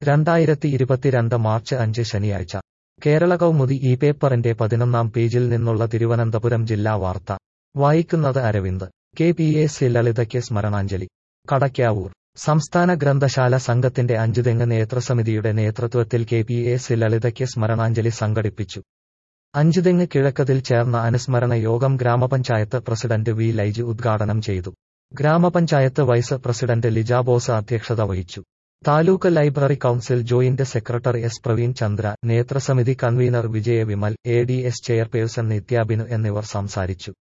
രണ്ടായിരത്തി ഇരുപത്തിരണ്ട് മാർച്ച് അഞ്ച് ശനിയാഴ്ച കേരള കൗമുദി ഈ പേപ്പറിന്റെ പതിനൊന്നാം പേജിൽ നിന്നുള്ള തിരുവനന്തപുരം ജില്ലാ വാർത്ത വായിക്കുന്നത് Aravind K P A C ലളിതയ്ക്ക് സ്മരണാഞ്ജലി കടയ്ക്കാവൂർ സംസ്ഥാന ഗ്രന്ഥശാല സംഘത്തിന്റെ അഞ്ചുതെങ്ങ് നേതൃസമിതിയുടെ നേതൃത്വത്തിൽ കെ പി എ സി ലളിതയ്ക്ക് സ്മരണാഞ്ജലി സംഘടിപ്പിച്ചു അഞ്ചുതെങ്ങ് കിഴക്കതിൽ ചേർന്ന അനുസ്മരണ യോഗം ഗ്രാമപഞ്ചായത്ത് പ്രസിഡന്റ് വി ലൈജ് ഉദ്ഘാടനം ചെയ്തു ഗ്രാമപഞ്ചായത്ത് വൈസ് പ്രസിഡന്റ് ലിജ ബോസ് അധ്യക്ഷത വഹിച്ചു taluk library council joint secretary S Praveen Chandra നേതൃസമിതി convener Vijaya Vimal A D S chairperson Nithyabinu എന്നിവർ സംസാരിച്ചു